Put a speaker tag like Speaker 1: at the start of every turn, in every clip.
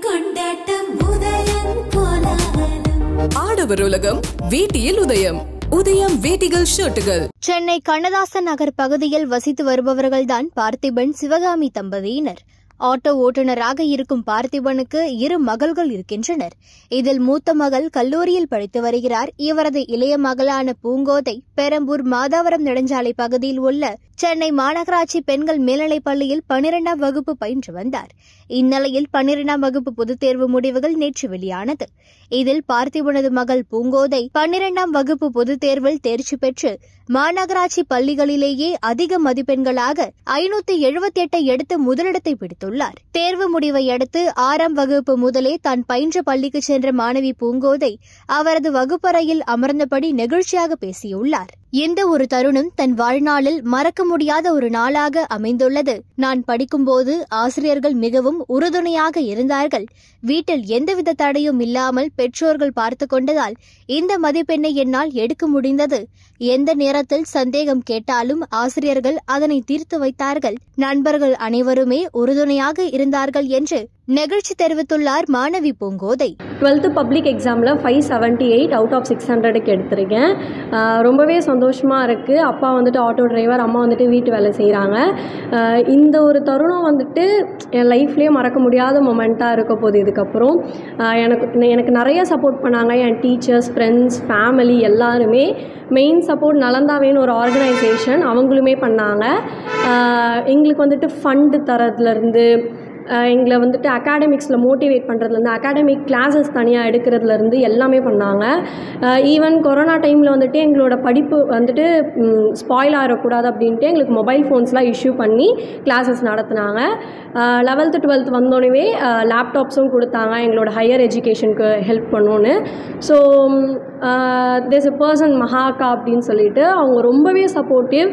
Speaker 1: கொண்டாட்டம் உதயம் கோலாகலம்
Speaker 2: ஆடவர் உலகம் வேட்டியில் உதயம் உதயம் வேட்டிகள் ஷர்ட்டுகள்
Speaker 3: சென்னை கண்ணதாசன் நகர் பகுதியில் வசித்து வருபவர்கள்தான் பார்த்திபன் சிவகாமி தம்பதியினர் ஆட்டோ ஓட்டுநராக இருக்கும் பார்த்திபனுக்கு இரு மகள்கள் இருக்கின்றனர் இதில் மூத்த மகள் கல்லூரியில் படித்து வருகிறார் இவரது இளைய மகளான பூங்கோதை பெரம்பூர் மாதாவரம் நெடுஞ்சாலை பகுதியில் உள்ள சென்னை மாநகராட்சி பெண்கள் மேல்நிலைப் பள்ளியில் பனிரெண்டாம் வகுப்பு பயின்று வந்தார் இந்நிலையில் பன்னிரெண்டாம் வகுப்பு பொதுத் தேர்வு முடிவுகள் நேற்று வெளியானது இதில் பார்த்திபனது மகள் பூங்கோதை பன்னிரெண்டாம் வகுப்பு பொதுத் தேர்வில் தேர்ச்சி பெற்று மாநகராட்சி பள்ளிகளிலேயே அதிக மதிப்பெண்களாக ஐநூத்தி எழுபத்தி எட்டை எடுத்து முதலிடத்தை பிடித்துள்ளார் தேர்வு முடிவை அடுத்து ஆறாம் வகுப்பு முதலே தான் பயின்ற பள்ளிக்கு சென்ற மாணவி பூங்கோதை அவரது வகுப்பறையில் அமர்ந்தபடி நெகிழ்ச்சியாக பேசியுள்ளார் எந்த ஒரு தருணம் தன் வாழ்நாளில் மறக்க முடியாத ஒரு நாளாக அமைந்துள்ளது நான் படிக்கும்போது ஆசிரியர்கள் மிகவும் உறுதுணையாக இருந்தார்கள் வீட்டில் எந்தவித தடையும் இல்லாமல் பெற்றோர்கள் பார்த்து கொண்டதால் இந்த மதிப்பெண்ணை என்னால் எடுக்க முடிந்தது எந்த நேரத்தில் சந்தேகம் கேட்டாலும் ஆசிரியர்கள் அதனை தீர்த்து வைத்தார்கள் நண்பர்கள் அனைவருமே உறுதுணையாக இருந்தார்கள் என்று நெகிழ்ச்சி தெரிவித்துள்ளார் மாணவி பூங்கோதை
Speaker 4: டுவெல்த்து பப்ளிக் எக்ஸாமில் five seventy eight out of six ஹண்ட்ரடுக்கு எடுத்திருக்கேன் ஆஹ் ரொம்பவே சந்தோஷமாக இருக்குது அப்பா வந்துட்டு ஆட்டோ டிரைவர் அம்மா வந்துட்டு வீட்டு வேலை செய்கிறாங்க இந்த ஒரு தருணம் வந்துட்டு என் லைஃப்லேயே மறக்க முடியாத மொமெண்ட்டாக இருக்க போகுது இதுக்கப்புறம் ஆஹ் எனக்கு எனக்கு நிறைய சப்போர்ட் பண்ணாங்க என் டீச்சர்ஸ் ஃப்ரெண்ட்ஸ் ஃபேமிலி எல்லாருமே மெயின் சப்போர்ட் நலந்தாவேன்னு ஒரு ஆர்கனைசேஷன் அவங்களுமே பண்ணாங்க ஆஹ் எங்களுக்கு வந்துட்டு ஃபண்டு தரதுலேருந்து அஹ் எங்களை வந்துட்டு அகாடமிக்ஸில் மோட்டிவேட் பண்ணுறதுலேருந்து அகாடமிக் கிளாஸஸ் தனியாக எடுக்கிறதுலேருந்து எல்லாமே பண்ணாங்க ஈவன் கொரோனா டைமில் வந்துட்டு எங்களோட படிப்பு வந்துட்டு ஸ்பாயில் ஆகிடக்கூடாது அப்படின்ட்டு எங்களுக்கு மொபைல் ஃபோன்ஸ்லாம் இஷ்யூ பண்ணி கிளாஸஸ் நடத்துனாங்க லெவல்த்து டுவெல்த் வந்தோடனே லேப்டாப்ஸும் கொடுத்தாங்க எங்களோட ஹையர் எஜுகேஷனுக்கு ஹெல்ப் பண்ணோன்னு ஸோ தேஸ் எ பர்சன் மகாக்கா அப்படின்னு சொல்லிட்டு அவங்க ரொம்பவே சப்போர்ட்டிவ்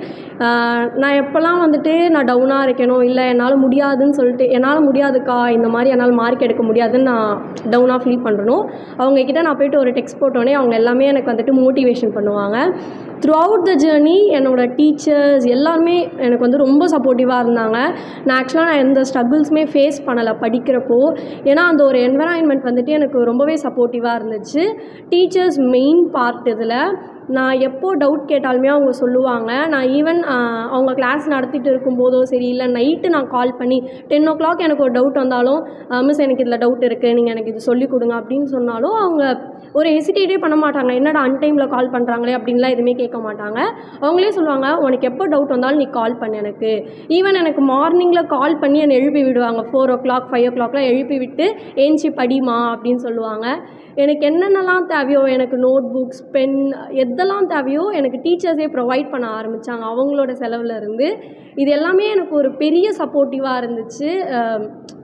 Speaker 4: நான் எப்போல்லாம் வந்துட்டு நான் டவுனாக இருக்கேனோ இல்லை என்னால் முடியாதுன்னு சொல்லிட்டு என்னால் முடியாதுக்கா இந்த மாதிரி என்னால் மார்க் எடுக்க முடியாதுன்னு நான் டவுனாக ஃபீல் பண்ணுறனோ அவங்கக்கிட்ட நான் போயிட்டு ஒரு டெக்ஸ்ட் போட்டோன்னே அவங்க எல்லாமே எனக்கு வந்துட்டு மோட்டிவேஷன் பண்ணுவாங்க த்ரூ அவுட் த ஜேர்னி என்னோட டீச்சர்ஸ் எல்லாருமே எனக்கு வந்து ரொம்ப சப்போர்ட்டிவாக இருந்தாங்க நான் ஆக்சுவலாக நான் எந்த ஸ்ட்ரகிள்ஸுமே ஃபேஸ் பண்ணலை படிக்கிறப்போ ஏன்னா அந்த ஒரு என்வரான்மெண்ட் வந்துட்டு எனக்கு ரொம்பவே சப்போர்ட்டிவாக இருந்துச்சு டீச்சர்ஸ் மெயின் பார்ட் இதில் நான் எப்போ டவுட் கேட்டாலுமே அவங்க சொல்லுவாங்க நான் ஈவன் அவங்க கிளாஸ் நடத்திட்டு இருக்கும்போதோ சரி இல்லை நைட்டு நான் கால் பண்ணி டென் ஓ கிளாக் எனக்கு ஒரு டவுட் வந்தாலும் மிஸ் எனக்கு இதில் டவுட் இருக்குது நீங்கள் எனக்கு இது சொல்லிக் கொடுங்க அப்படின்னு சொன்னாலும் அவங்க ஒரு ஹெசிடேட்டே பண்ண மாட்டாங்க என்னடா அன்டைமில் கால் பண்ணுறாங்களே அப்படின்லாம் எதுவுமே கேட்க மாட்டாங்க அவங்களே சொல்லுவாங்க உனக்கு எப்போ டவுட் வந்தாலும் நீ கால் பண்ணு எனக்கு ஈவன் எனக்கு மார்னிங்கில் கால் பண்ணி என்னை எழுப்பி விடுவாங்க ஃபோர் ஓ கிளாக் ஃபைவ் ஓ கிளாக்லாம் எழுப்பி விட்டு ஏஞ்சி படிமா அப்படின்னு சொல்லுவாங்க எனக்கு என்னென்னலாம் தேவையோ எனக்கு நோட் புக்ஸ் பென் எதெல்லாம் தேவையோ எனக்கு டீச்சர்ஸே ப்ரொவைட் பண்ண ஆரம்பித்தாங்க அவங்களோட செலவில் இருந்து இது எல்லாமே எனக்கு ஒரு பெரிய சப்போர்ட்டிவாக இருந்துச்சு அஹ்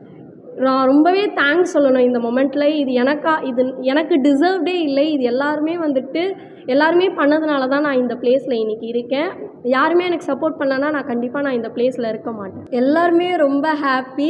Speaker 4: நான் ரொம்பவே தேங்க்ஸ் சொல்லணும் இந்த மொமெண்ட்டில் இது எனக்கா இது எனக்கு டிசர்வ்டே இல்லை இது எல்லாருமே வந்துட்டு எல்லாருமே பண்ணதுனால தான் நான் இந்த பிளேஸில் இன்றைக்கி இருக்கேன் யாருமே எனக்கு சப்போர்ட் பண்ணலன்னா நான் கண்டிப்பாக நான் இந்த பிளேஸில் இருக்க மாட்டேன் எல்லாருமே ரொம்ப ஹாப்பி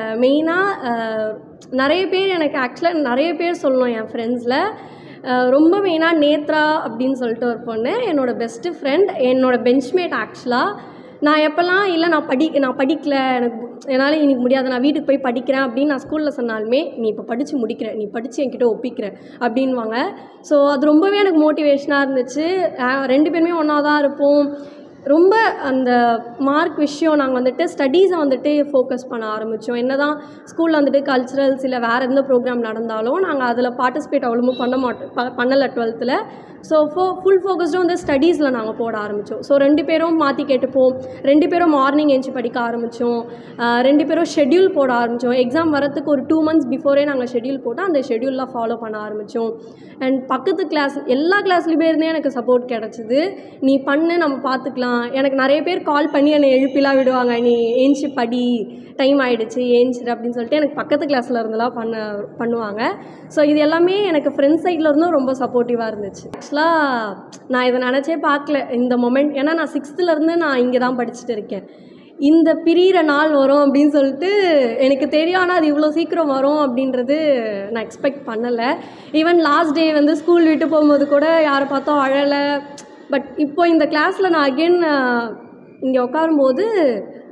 Speaker 4: மெயினாக நிறைய பேர் எனக்கு ஆக்சுவலாக நிறைய பேர் சொல்லணும் என் ஃப்ரெண்ட்ஸில் ரொம்ப மெயினாக நேத்ரா அப்படின்னு சொல்லிட்டு ஒரு பொண்ணு என்னோடய பெஸ்ட்டு ஃப்ரெண்ட் என்னோடய பெஞ்ச்மேட் ஆக்சுவலாக நான் எப்போல்லாம் இல்லை நான் படி நான் படிக்கல எனக்கு என்னால் இன்னைக்கு முடியாது நான் வீட்டுக்கு போய் படிக்கிறேன் அப்படின்னு நான் ஸ்கூலில் சொன்னாலுமே நீ இப்போ படித்து முடிக்கிற நீ படித்து என்கிட்ட ஒப்பிக்கிற அப்படின்வாங்க ஸோ அது ரொம்பவே எனக்கு மோட்டிவேஷனாக இருந்துச்சு அஹ் ரெண்டு பேருமே ஒன்றா தான் இருப்போம் ரொம்ப அந்த மார்க் விஷயம் நாங்கள் வந்துட்டு ஸ்டடீஸை வந்துட்டு ஃபோக்கஸ் பண்ண ஆரம்பித்தோம் என்ன தான் ஸ்கூலில் வந்துட்டு கல்ச்சுரல்ஸ் இல்லை வேறு எந்த ப்ரோக்ராம் நடந்தாலும் நாங்கள் அதில் பார்ட்டிசிபேட் அவ்வளோ பண்ண மாட்டோம் ப பண்ணலை டுவெல்த்தில் ஸோ ஃபோ ஃபுல் ஃபோக்கஸ்டும் வந்து ஸ்டடீஸில் நாங்கள் போட ஆரம்பித்தோம் ஸோ ரெண்டு பேரும் மாற்றி கேட்டுப்போம் ரெண்டு பேரும் மார்னிங் எழுந்து படிக்க ஆரம்பித்தோம் ரெண்டு பேரும் ஷெட்யூல் போட ஆரம்பித்தோம் எக்ஸாம் வரத்துக்கு ஒரு டூ மந்த்ஸ் பிஃபோரே நாங்கள் ஷெட்யூல் போட்டு அந்த ஷெட்யூல்லாம் ஃபாலோ பண்ண ஆரம்பித்தோம் அண்ட் பக்கத்து கிளாஸ் எல்லா கிளாஸ்லேயுமே இருந்தே எனக்கு சப்போர்ட் கிடச்சிது நீ பண்ணு நம்ம பார்த்துக்கலாம் எனக்கு நிறைய பேர் கால் பண்ணி என்னை எழுப்பிலாம் விடுவாங்க நீ ஏஞ்சி படி டைம் ஆகிடுச்சு ஏஞ்சிடு அப்படின்னு சொல்லிட்டு எனக்கு பக்கத்து கிளாஸில் இருந்தெல்லாம் பண்ண பண்ணுவாங்க ஸோ இது எல்லாமே எனக்கு ஃப்ரெண்ட்ஸ் சைடில் இருந்தும் ரொம்ப சப்போர்ட்டிவாக இருந்துச்சு ஆக்சுவலாக நான் இதை நினச்சே பார்க்கல இந்த மொமெண்ட் ஏன்னா நான் சிக்ஸ்த்துலேருந்து நான் இங்கே தான் படிச்சுட்டு இருக்கேன் இந்த பிரியிற நாள் வரும் அப்படின்னு சொல்லிட்டு எனக்கு தெரியும் ஆனால் அது இவ்வளோ சீக்கிரம் வரும் அப்படின்றது நான் எக்ஸ்பெக்ட் பண்ணலை ஈவன் லாஸ்ட் டே வந்து ஸ்கூல் விட்டு போகும்போது கூட யாரை பார்த்தோம் அழலை பட் இப்போ இந்த கிளாஸில் நான் அகெயின் இங்கே உட்காரும்போது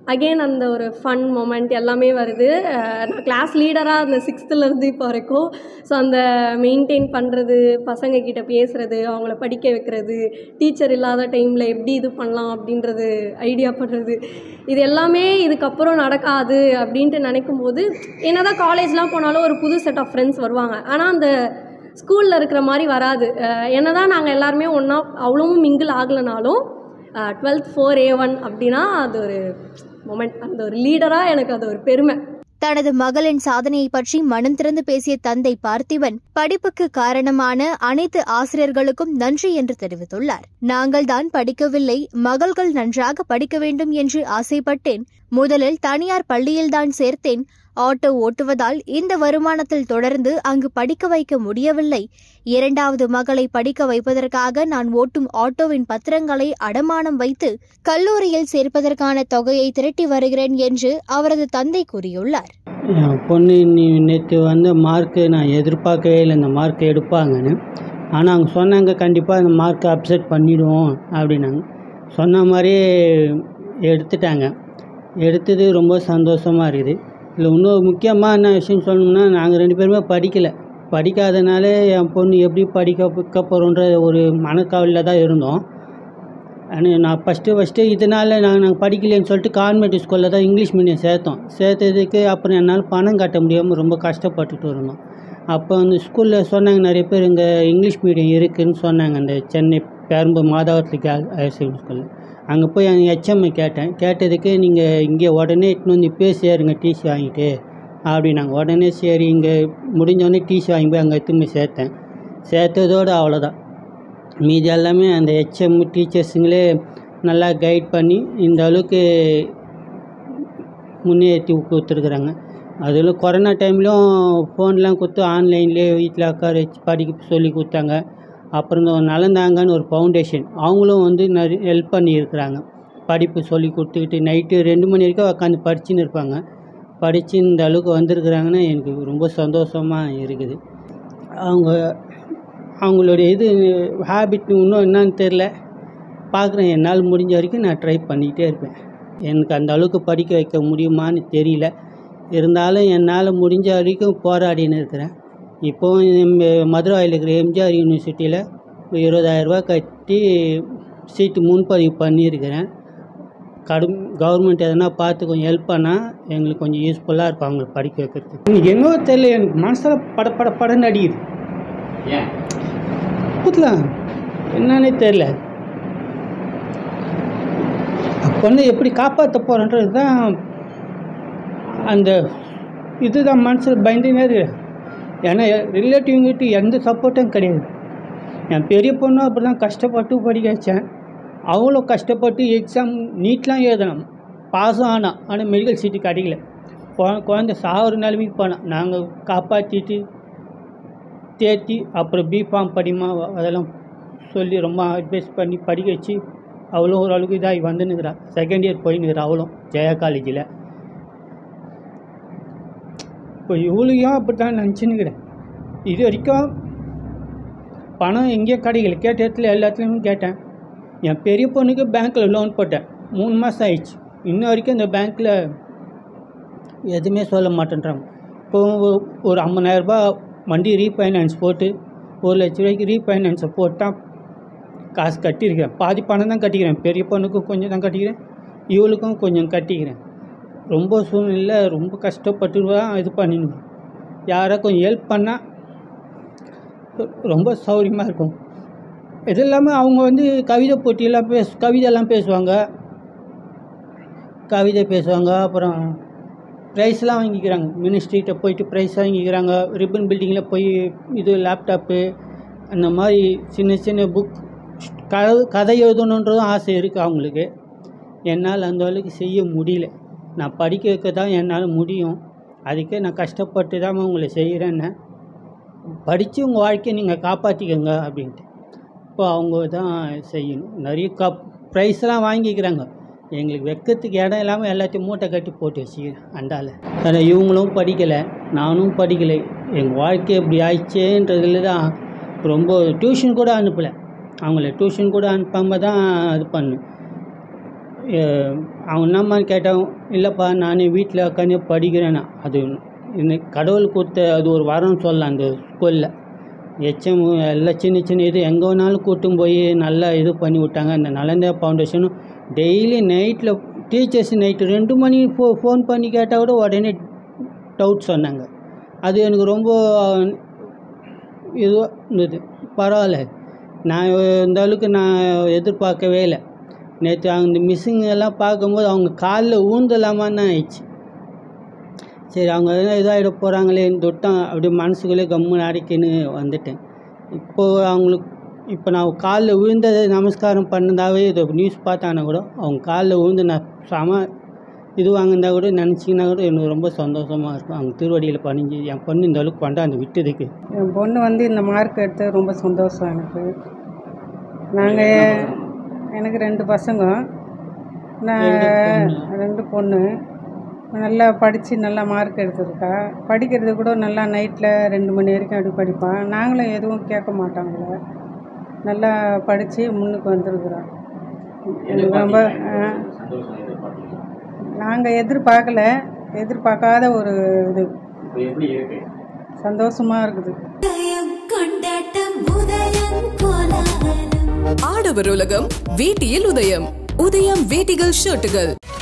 Speaker 4: அகெயின் அந்த ஒரு ஃபன் மொமெண்ட் எல்லாமே வருது அஹ் நான் கிளாஸ் லீடராக அந்த சிக்ஸ்த்துலேருந்து இப்போ வரைக்கும் ஸோ அந்த மெயின்டைன் பண்ணுறது பசங்க கிட்ட பேசுகிறது அவங்கள படிக்க வைக்கிறது டீச்சர் இல்லாத டைமில் எப்படி இது பண்ணலாம் அப்படின்றது ஐடியா பண்ணுறது இது எல்லாமே இதுக்கப்புறம் நடக்காது அப்படின்ட்டு நினைக்கும் போது என்னதான் காலேஜ்லாம் போனாலும் ஒரு புது செட் ஆஃப் ஃப்ரெண்ட்ஸ் வருவாங்க ஆனால் அந்த ஸ்கூலில் இருக்கிற மாதிரி வராது அஹ் என்னதான் நாங்கள் எல்லாருமே ஒன்றா அவ்வளவும் மிங்கிள் ஆகலைனாலும் டுவெல்த் ஃபோர் ஏ ஒன் அப்படின்னா அது ஒரு மொமெண்ட் அந்த ஒரு லீடராக எனக்கு அது ஒரு பெருமை
Speaker 3: தனது மகளின் சாதனையை பற்றி மனம் திறந்து பேசிய தந்தை பார்த்திபன் படிப்புக்கு காரணமான அனைத்து ஆசிரியர்களுக்கும் நன்றி என்று தெரிவித்துள்ளார் நாங்கள் தான் படிக்கவில்லை மகள்கள் நன்றாக படிக்க வேண்டும் என்று ஆசைப்பட்டேன் முதலில் தனியார் பள்ளியில்தான் சேர்த்தேன் ஆட்டோ ஓட்டுவதால் இந்த வருமானத்தில் தொடர்ந்து அங்கு படிக்க வைக்க முடியவில்லை இரண்டாவது மகளை படிக்க வைப்பதற்காக நான் ஓட்டும் ஆட்டோவின் பத்திரங்களை அடமானம் வைத்து கல்லூரியில் சேர்ப்பதற்கான தொகையை திரட்டி வருகிறேன் என்று அவரது தந்தை கூறியுள்ளார்
Speaker 5: என் பொண்ணு நீ நேற்று வந்து மார்க்கு நான் எதிர்பார்க்கவே இல்லை இந்த மார்க் எடுப்பாங்கன்னு ஆனால் அவங்க சொன்னாங்க கண்டிப்பாக இந்த மார்க்கை அப்செட் பண்ணிடுவோம் அப்படின்னாங்க சொன்ன மாதிரியே எடுத்துட்டாங்க எடுத்தது ரொம்ப சந்தோஷமாக இருக்குது இதில் இன்னொரு முக்கியமாக என்ன விஷயம் சொல்லணும்னா நாங்கள் ரெண்டு பேருமே படிக்கலை படிக்காதனால என் பொண்ணு எப்படி படிக்க வைக்க போகிறோன்ற ஒரு மனக்கவலையில் தான் இருந்தோம் ஆனால் நான் ஃபஸ்ட்டு ஃபஸ்ட்டு இதனால் நாங்கள் நாங்கள் படிக்கலைன்னு சொல்லிட்டு கான்வென்ட் ஸ்கூலில் தான் இங்கிலீஷ் மீடியம் சேர்த்தோம் சேர்த்ததுக்கு அப்புறம் என்னால் பணம் கட்ட முடியாமல் ரொம்ப கஷ்டப்பட்டுட்டு இருந்தோம் அப்போ அந்த ஸ்கூலில் சொன்னாங்க நிறைய பேர் இங்கே இங்கிலீஷ் மீடியம் இருக்குதுன்னு சொன்னாங்க அந்த சென்னை பெரம்பு மாதாவரத்தில் ஹையர் செகண்டரி ஸ்கூலில் அங்கே போய் அந்த ஹெச்எம்ஐ கேட்டேன் கேட்டதுக்கு நீங்கள் இங்கே உடனே இட்டுன்னு வந்து இப்போயே சேருங்க டிசி வாங்கிட்டு அப்படின்னாங்க உடனே சரி இங்கே முடிஞ்சோடனே டிசி வாங்கி போய் அங்கே எடுத்துன்னு போய் சேர்த்தேன் சேர்த்ததோடு அவ்வளோதான் மீதி எல்லாமே அந்த ஹெச்எம் டீச்சர்ஸுங்களே நல்லா கைட் பண்ணி இந்த அளவுக்கு முன்னேற்றி கொடுத்துருக்குறாங்க அதில் கொரோனா டைம்லையும் ஃபோன்லாம் கொடுத்து ஆன்லைன்லேயே வீட்டில் உட்கார வச்சு படிக்க சொல்லி கொடுத்தாங்க அப்புறம் இந்த நலந்தாங்கன்னு ஒரு ஃபவுண்டேஷன் அவங்களும் வந்து நிறைய ஹெல்ப் பண்ணியிருக்கிறாங்க படிப்பு சொல்லி கொடுத்துக்கிட்டு நைட்டு ரெண்டு மணி வரைக்கும் உட்காந்து படிச்சுன்னு இருப்பாங்க படித்து இந்த அளவுக்கு வந்திருக்கிறாங்கன்னா எனக்கு ரொம்ப சந்தோஷமாக இருக்குது அவங்க அவங்களுடைய இது ஹேபிட் இன்னும் என்னன்னு தெரில பார்க்குறேன் என்னால் முடிஞ்ச வரைக்கும் நான் ட்ரை பண்ணிக்கிட்டே இருப்பேன் எனக்கு அந்த அளவுக்கு படிக்க வைக்க முடியுமான்னு தெரியல இருந்தாலும் என்னால் முடிஞ்ச வரைக்கும் போராடின்னு இருக்கிறேன் இப்போவும் எம் மதுராவில் இருக்கிற எம்ஜிஆர் யூனிவர்சிட்டியில் இருபதாயிரரூபா கட்டி சீட்டு முன்பதிவு பண்ணியிருக்கிறேன் கடும் கவர்மெண்ட் எதனா பார்த்து கொஞ்சம் ஹெல்ப் பண்ணால் எங்களுக்கு கொஞ்சம் யூஸ்ஃபுல்லாக இருக்கும் அவங்களை படிக்க வைக்கிறதுக்கு என்னவோ தெரியல எனக்கு மனசில் பட பட படன்னு அடிக்குது புத்தலாம் என்னன்னே தெரில பொண்ணை எப்படி காப்பாற்ற போகிறன்றது தான் அந்த இதுதான் மனசில் பயந்துனே இருக்கு ஏன்னா ரிலேட்டிவ்ங்கிட்ட எந்த சப்போர்ட்டும் கிடையாது என் பெரிய பொண்ணும் அப்படி தான் கஷ்டப்பட்டு படிக்க வச்சேன் அவளும் கஷ்டப்பட்டு எக்ஸாம் நீட்லாம் எழுதணும் பாஸும் ஆனான் ஆனால் மெடிக்கல் சீட்டு கிடைக்கல குழ- குழந்தை சாகுற நிலைமைக்கு போனான் நாங்கள் காப்பாற்றிட்டு தேர்த்தி அப்புறம் பிஃபார்ம் படிமா அதெல்லாம் சொல்லி ரொம்ப அட்வைஸ் பண்ணி படிக்க வச்சு அவளும் ஓரளவுக்கு இதாகி வந்துன்னுக்கிறா செகண்ட் இயர் போயின்னுக்கிறா அவளும் ஜெயா காலேஜில் இப்போ இவளையும் அப்படி தான் நினச்சின்னுக்கிறேன் இது வரைக்கும் பணம் எங்கேயும் கிடைக்கல கேட்ட இடத்துல எல்லாத்துலேயுமே கேட்டேன் என் பெரிய பொண்ணுக்கு பேங்க்கில் லோன் போட்டேன் மூணு மாதம் ஆயிடுச்சு இன்ன வரைக்கும் இந்த பேங்க்கில் எதுவுமே சொல்ல மாட்டேன்றாங்க இப்போ ஒரு ஐம்பதாயிரரூபா வண்டி ரீஃபைனான்ஸ் போட்டு ஒரு லட்ச ரூபாய்க்கு ரீஃபைனான்ஸை போட்டால் காசு கட்டியிருக்கேன் பாதி பணம் தான் கட்டிக்கிறேன் பெரிய பொண்ணுக்கும் கொஞ்சம் தான் கட்டிக்கிறேன் இவளுக்கும் கொஞ்சம் கட்டிக்கிறேன் ரொம்ப சூழ்நிலை ரொம்ப கஷ்டப்பட்டு தான் இது பண்ணிடணும் யாரா கொஞ்சம் ஹெல்ப் பண்ணால் ரொம்ப சௌரியமாக இருக்கும் இது இல்லாமல் அவங்க வந்து கவிதை போட்டியெல்லாம் பேச கவிதையெல்லாம் பேசுவாங்க கவிதை பேசுவாங்க அப்புறம் ப்ரைஸ்லாம் வாங்கிக்கிறாங்க மினிஸ்ட்ரிகிட்ட போயிட்டு ப்ரைஸ் வாங்கிக்கிறாங்க ரிப்பன் பில்டிங்கில் போய் இது லேப்டாப்பு அந்த மாதிரி சின்ன சின்ன புக் கதை கதை எழுதணுன்றதும் ஆசை இருக்குது அவங்களுக்கு என்னால் அந்த அளவுக்கு செய்ய முடியல நான் படிக்க வைக்க தான் என்னால் முடியும் அதுக்கே நான் கஷ்டப்பட்டு தான் உங்களை செய்கிறேன்னு படித்து உங்கள் வாழ்க்கையை நீங்கள் காப்பாற்றிக்கோங்க அப்படின்ட்டு இப்போ அவங்க தான் செய்யணும் நிறைய கப் ப்ரைஸ்லாம் வாங்கிக்கிறாங்க எங்களுக்கு வைக்கிறதுக்கு இடம் இல்லாமல் எல்லாத்தையும் மூட்டை கட்டி போட்டு வச்சுக்கிறேன் அண்டால ஆனால் இவங்களும் படிக்கலை நானும் படிக்கலை எங்கள் வாழ்க்கை இப்படி ஆயிடுச்சேன்றதுல தான் ரொம்ப டியூஷன் கூட அனுப்பலை அவங்கள டியூஷன் கூட அனுப்பாமல் தான் இது பண்ணேன் அஹ், அவங்க என்னம்மா கேட்டாங்க இல்லைப்பா நான் வீட்டில் உட்காந்து படிக்கிறேன்னா அது இந்த கடவுள் கொடுத்த அது ஒரு வரம் சொல்லலாம் அந்த ஸ்கூலில் எச்எம் எல்லாம் சின்ன சின்ன இது எங்கே வேணாலும் கூட்டும் போய் நல்லா இது பண்ணி விட்டாங்க அந்த நலந்தா ஃபவுண்டேஷனும் டெய்லி நைட்டில் டீச்சர்ஸ் நைட்டு ரெண்டு மணி ஃபோ ஃபோன் பண்ணி கேட்டால் கூட உடனே டவுட் சொன்னாங்க அது எனக்கு ரொம்ப இதுவாக இருந்தது பரவாயில்ல நான் இந்த அளவுக்கு நான் எதிர்பார்க்கவே இல்லை நேற்று அந்த மிஸ்ஸுங்க எல்லாம் பார்க்கும்போது அவங்க காலில் ஊந்தலாமான்னு தான் ஆயிடுச்சு சரி அவங்க எதனா இதாகிட போகிறாங்களேன்னு தொட்டான் அப்படியே மனசுக்குள்ளே கம்முன்னு அடைக்கின்னு வந்துட்டேன் இப்போது அவங்களுக்கு இப்போ நான் காலில் விழுந்தது நமஸ்காரம் பண்ணதாவே இது நியூஸ் பார்த்தானா கூட அவங்க காலில் விழுந்து நான் சம இது வாங்கினா கூட நினச்சிங்கன்னா கூட எனக்கு ரொம்ப சந்தோஷமாக இருக்கும் அவங்க திருவடியில் பணிஞ்சு என் பொண்ணு இந்த அளவுக்கு கொண்டாந்து விட்டதுக்கு
Speaker 6: என் பொண்ணு வந்து இந்த மார்க் எடுத்து ரொம்ப சந்தோஷம் எனக்கு நாங்கள் எனக்கு ரெண்டு பசங்க நான் ரெண்டு பொண்ணு நல்லா படித்து நல்லா மார்க் எடுத்திருக்கா படிக்கிறது கூட நல்லா நைட்டில் ரெண்டு மணி வரைக்கும் அப்படி படிப்பான் நாங்களும் எதுவும் கேட்க மாட்டாங்கள நல்லா படித்து முன்னுக்கு வந்திருக்குறோம் எனக்கு ரொம்ப நாங்கள் எதிர்பார்க்கல எதிர்பார்க்காத ஒரு இது சந்தோஷமாக இருக்குது
Speaker 1: உதயம் கொண்டாட்டம் உதயம் கோலாகலம்
Speaker 2: ஆடவர் உலகம் வேட்டியில் உதயம் உதயம் வேட்டிகள் ஷர்ட்டுகள்